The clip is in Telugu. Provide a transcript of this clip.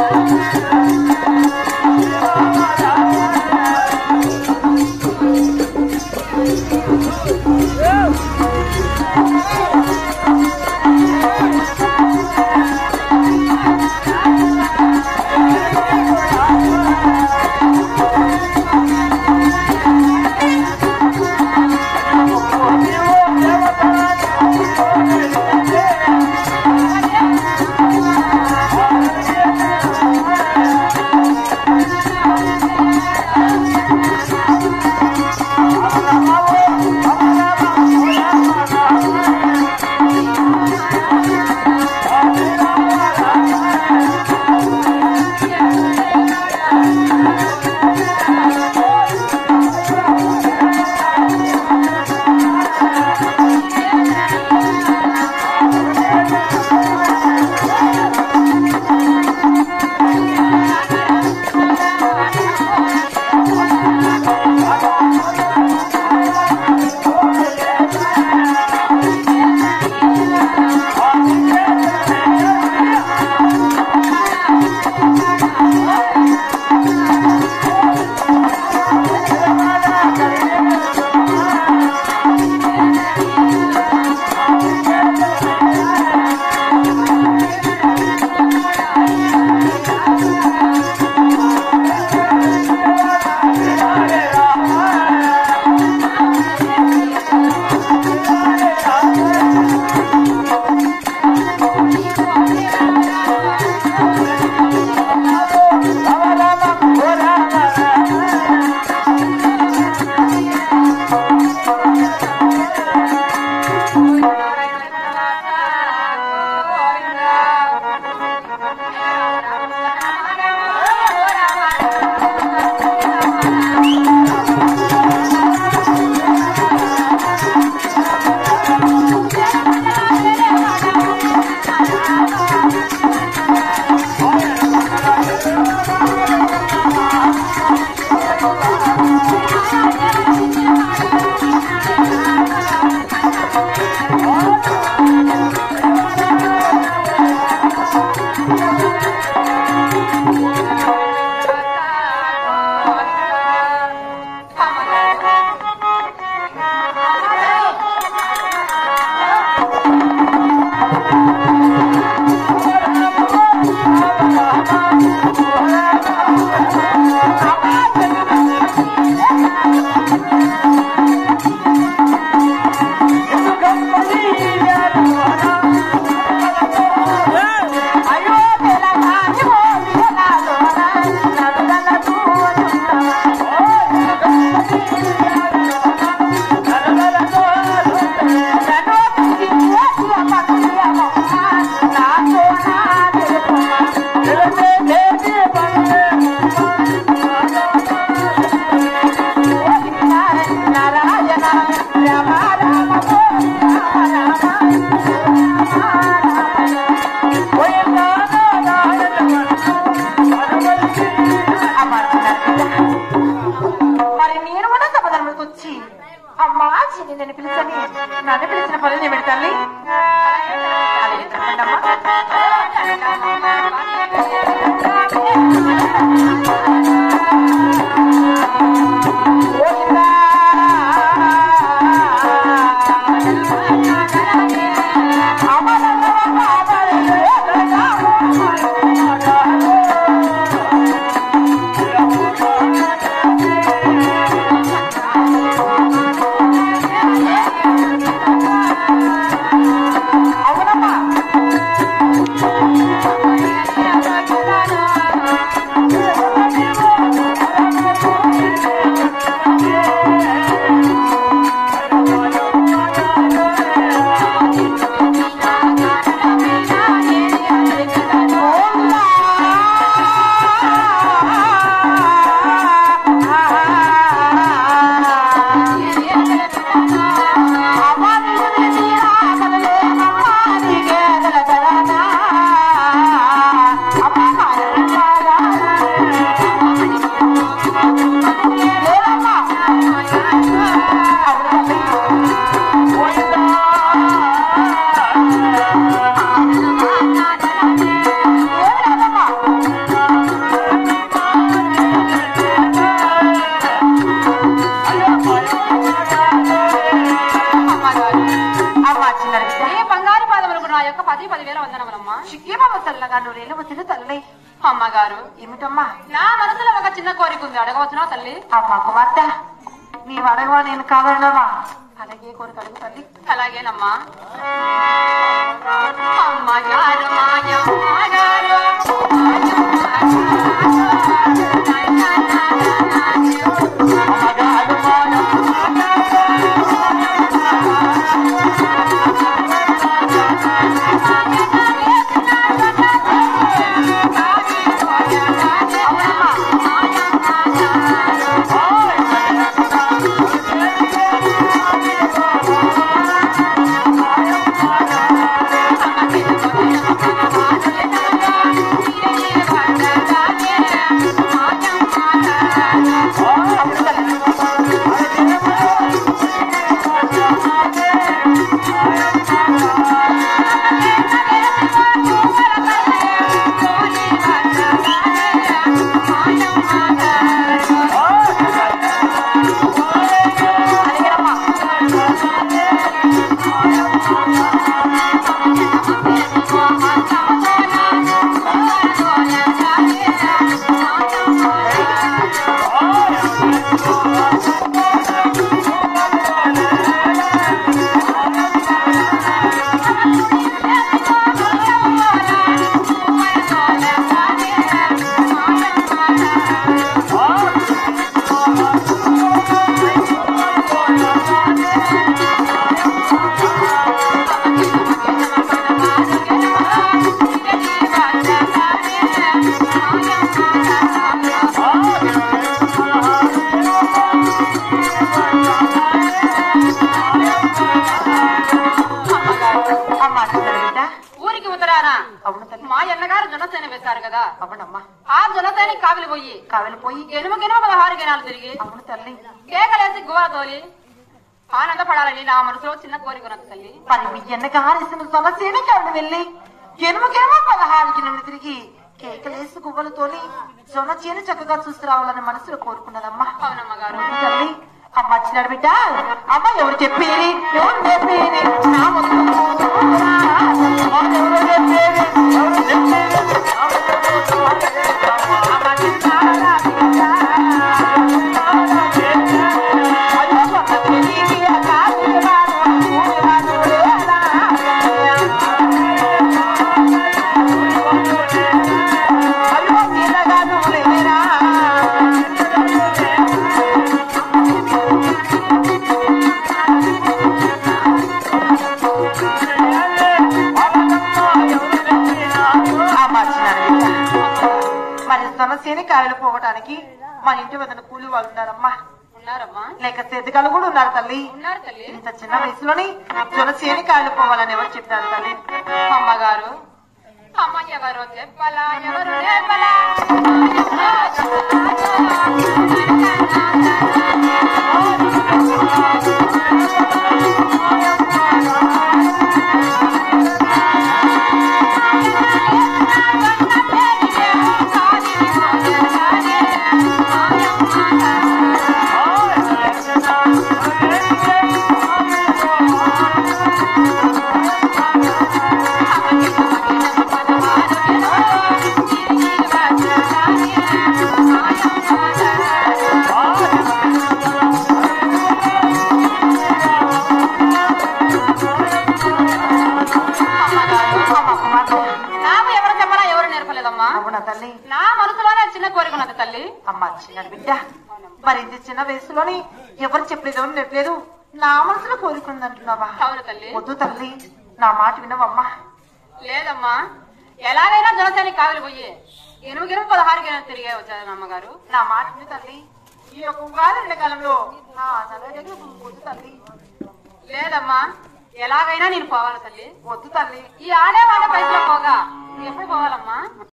మరి నేను కూడా సమాధానం వచ్చి అమ్మా చిన్ని నేను పిలిచని నన్ను పిలిచిన పనులు నేను తల్లి అలాగే చెప్పండి అమ్మా. అవునమ్మా చిన్న తల్లి అమ్మగారు ఏమిటమ్మా నా మనసులో ఒక చిన్న కోరిక ఉంది అడగవచ్చునా తల్లి అమ్మా కుమార్తె నీవు అడగవా నేను కాదనమా అలాగే కోరిక అడుగు తల్లి అలాగేనమ్మా అమ్మగారు మాయమ్మగారు అమ్మా చిన్న బిడ్డ ఊరికి ఉత్తరాన అవును తల్లి మా అన్నగారు జనసేన వేశారు కదా అవునమ్మా ఆ జనసేన కావిలి పోయి కావలిపోయి ఎనుమ గెనుమ పదహారు గెనాలు తిరిగి అవును తల్లి కేకలేసి గువ్వ తోలి ఆనందపడాలని నా మనసులో చిన్న కోరిక ఉన్నది తల్లి మరి మీ ఎన్నక హారిసిన సమస్యనే కాదు వెళ్ళి ఎనుమకేమో పదహారు కిలోమీటర్లు తిరిగి కేకలేసి గువ్వలు తోలి జొన్న చేను చక్కగా చూసుకురావాలని మనసులో కోరుకున్నదమ్మా అవునమ్మగారు అవును తల్లి అమ్మ వచ్చినాడు బిడ్డ అమ్మ ఎవరు చెప్పేది ఎవరు చెప్పేది నా ముందు కూతురా. అమ్మ ఎవరు చెప్పేది ఎవరు చెప్పేది అమ్మ చిన్నాడా బిడ్డ. అయ్యో పక్క తిరిగి ఆ కాకి వాడు, కూలి వాడు లేడా. అయ్యో నీలగాడు లేరా ఆ మార్చినాడు బిడ్డ. మరి సమస్యని కాయలు పోవటానికి మన ఇంటి వద్దన కూలి వాళ్ళు ఉన్నారమ్మా ఉన్నారమ్మా లేక సేతికాలు కూడా ఉన్నారు తల్లి ఉన్నారు తల్లి ఇంత చిన్న వయసులోని తులసేని కాయలు పోవాలని ఎవరు చెప్పారు తల్లి అమ్మగారు అమ్మ ఎవరు చెప్పలా ఎవరు నేర్పలా నాకు ఎవరు చెప్పలా ఎవరు నేర్పలేదమ్మా అవునా తల్లి నా మనసులోనే చిన్న కోరిక ఉన్నది తల్లి అమ్మ చిన్న బిడ్డ మరి ఇంత చిన్న వయసులోని ఎవరు చెప్పలేదు ఎవరు చెప్పలేదు నా మనసులో కోరుకుందంటున్నావా అవును తల్లి వద్దు తల్లి నా మాట వినవమ్మా లేదమ్మా ఎలాగైనా జనసేన కావిలి పోయి ఎనిమిది ఎనిమిది పదహారు గెలలు తిరిగే వచ్చారు అమ్మగారు నా మాట విను తల్లి ఈ యొక్క ఉగాది ఎండాకాలంలో నా నలభై దగ్గర వద్దు తల్లి లేదమ్మా ఎలాగైనా నేను పోవాలి తల్లి వద్దు తల్లి ఈ ఆడే వాడే పైసలు పోగా ఎప్పుడు పోవాలమ్మా